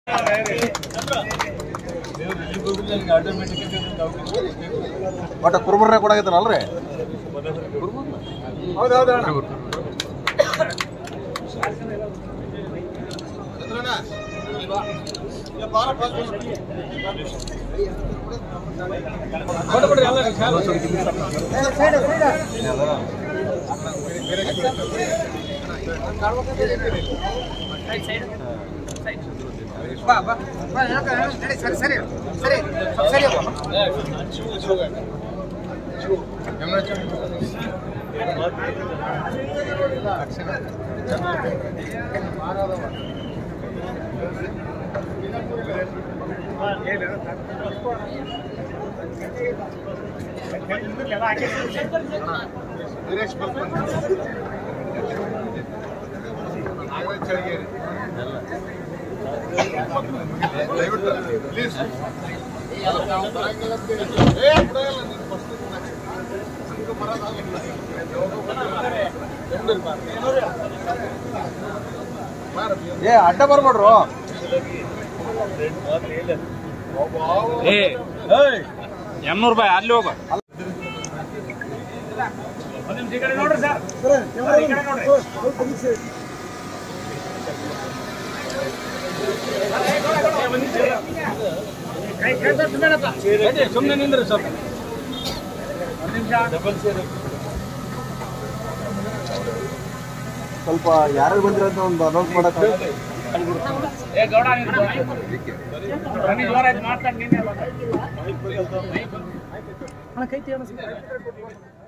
ಒಟ್ಟ ಕುರುಬರ್ರೆ ಕೊಡಾಗೈತಲ್ರಿ ಸರಿ ಸರಿ ಸರಿ ಸರಿ ಏ ಅಡ್ಡ ಬರ್ಬೇಡ್ರು ಏ ಎನ್ನೂರು ರೂಪಾಯಿ ಅಲ್ಲಿ ಹೋಗ ಸುಮ್ಮನೆ ನಿಂದ್ರಿ ಸ್ವಲ್ಪ ಸ್ವಲ್ಪ ಯಾರು ಬಂದಿರೋದು ಒಂದು ಅನೌನ್ಸ್ ಮಾಡಕ್ಕೆ ಏ ಗೌಡ ಮಾತಾಡಿ ನೀನೆ ಅಣ್ಣ ಕೈ ತೇವ